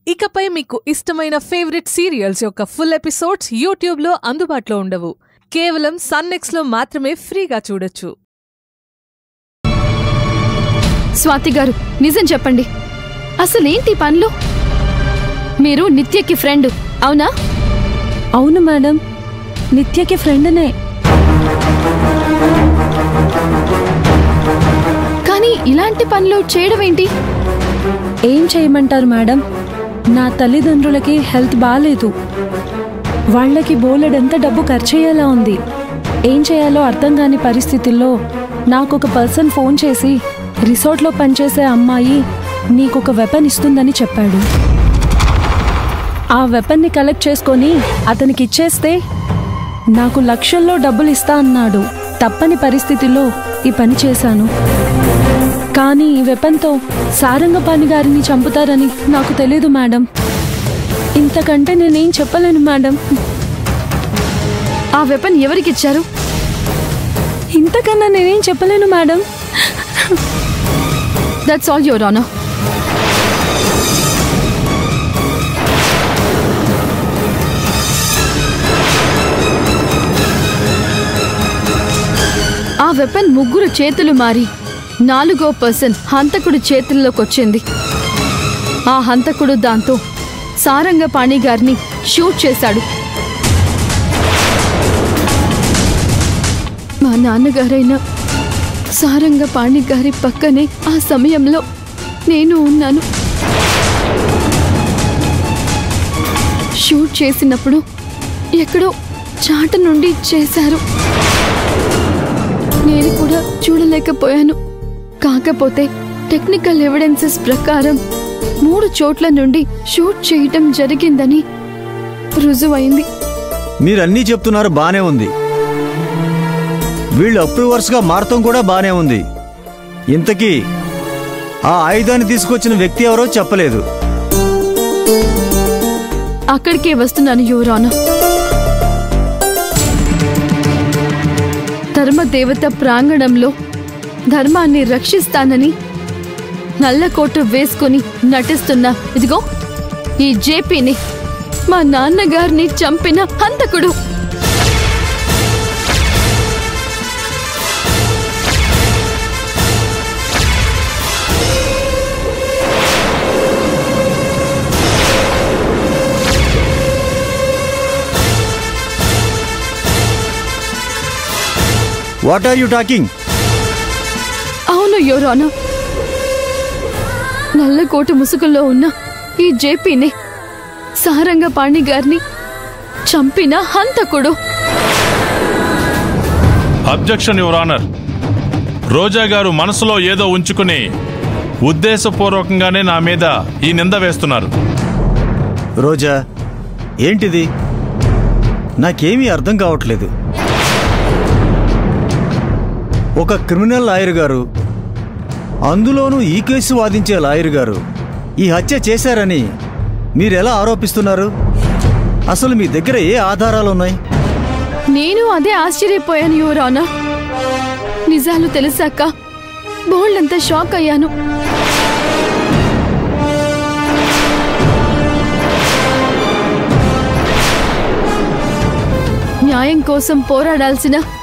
ఇకపై మీకు ఇష్టమైన ఫేవరెట్ సీరియల్స్ యొక్క ఫుల్ ఎపిసోడ్స్ యూట్యూబ్లో అందుబాటులో ఉండవు కేవలం సన్నెక్స్లో మాత్రమే ఫ్రీగా చూడొచ్చు స్వాతి గారు నిజం చెప్పండి అసలేంటి పనులు మీరు నిత్యకి ఫ్రెండ్ అవునా అవును మేడం నిత్యకి ఫ్రెండ్నే కానీ ఇలాంటి పనులు చేయడం ఏంటి ఏం చేయమంటారు మేడం నా తల్లిదండ్రులకి హెల్త్ బాగాలేదు వాళ్ళకి బోలెడంత డబ్బు ఖర్చయ్యేలా ఉంది ఏం చేయాలో అర్థం కాని పరిస్థితుల్లో నాకు ఒక పర్సన్ ఫోన్ చేసి రిసార్ట్లో పనిచేసే అమ్మాయి నీకొక వెపన్ ఇస్తుందని చెప్పాడు ఆ వెపన్ని కలెక్ట్ చేసుకొని అతనికి ఇచ్చేస్తే నాకు లక్షల్లో డబ్బులు ఇస్తా అన్నాడు తప్పని పరిస్థితిలో ఈ పని చేశాను కానీ ఈ వెపన్తో సారంగపాణి గారిని చంపుతారని నాకు తెలీదు మేడం ఇంతకంటే నేనేం చెప్పలేను మేడం ఆ వెపన్ ఎవరికిచ్చారు ఇంతకన్నా నేనేం చెప్పలేను madam that's all your honour ఆ వెపన్ ముగ్గురు చేతులు మారి నాలుగో పర్సన్ హంతకుడి చేతుల్లోకి వచ్చింది ఆ హంతకుడు దాంతో సారంగపాణి గారిని షూట్ చేశాడు మా నాన్నగారైన సారంగపాణి గారి పక్కనే ఆ సమయంలో నేను ఉన్నాను షూట్ చేసినప్పుడు ఎక్కడో చాట నుండి చేశారు నేను కూడా చూడలేకపోయాను కాకపోతే టెక్నికల్ ఎవిడెన్సెస్ ప్రకారం మూడు చోట్ల నుండి షూట్ చేయటం జరిగిందని రుజువైంది మీరన్నీ చెప్తున్నారు బానే ఉంది వీళ్ళు అప్రూవర్స్గా మారటం కూడా బానే ఉంది ఇంతకీ ఆ ఆయుధాన్ని తీసుకొచ్చిన వ్యక్తి ఎవరో చెప్పలేదు అక్కడికే వస్తున్నాను యువరానా ధర్మదేవత ప్రాంగణంలో ధర్మాన్ని రక్షిస్తానని నల్లకోటు వేసుకుని నటిస్తున్న ఇదిగో ఈ జేపీని మా నాన్నగారిని చంపిన హంతకుడు వాట్ ఆర్ యు టాకింగ్ అవును యోరానా నల్లకోట ముసుగులో ఉన్న ఈ జేపీని సారంగపాణి గారిని చంపిన హంతకుడు అబ్జెక్షన్ యువర్ ఆనర్ రోజా గారు మనసులో ఏదో ఉంచుకుని ఉద్దేశపూర్వకంగానే నా మీద ఈ నింద వేస్తున్నారు రోజా ఏంటిది నాకేమీ అర్థం కావట్లేదు ఒక క్రిమినల్ లాయర్ గారు అందులోనూ ఈ కేసు వాదించే లాయర్ గారు ఈ హత్య చేశారని మీరెలా ఆరోపిస్తున్నారు అసలు మీ దగ్గర ఏ ఆధారాలు ఉన్నాయి నేను అదే ఆశ్చర్యపోయాను యువరానా నిజాలు తెలిసాక బోల్డంతా షాక్ అయ్యాను న్యాయం కోసం పోరాడాల్సిన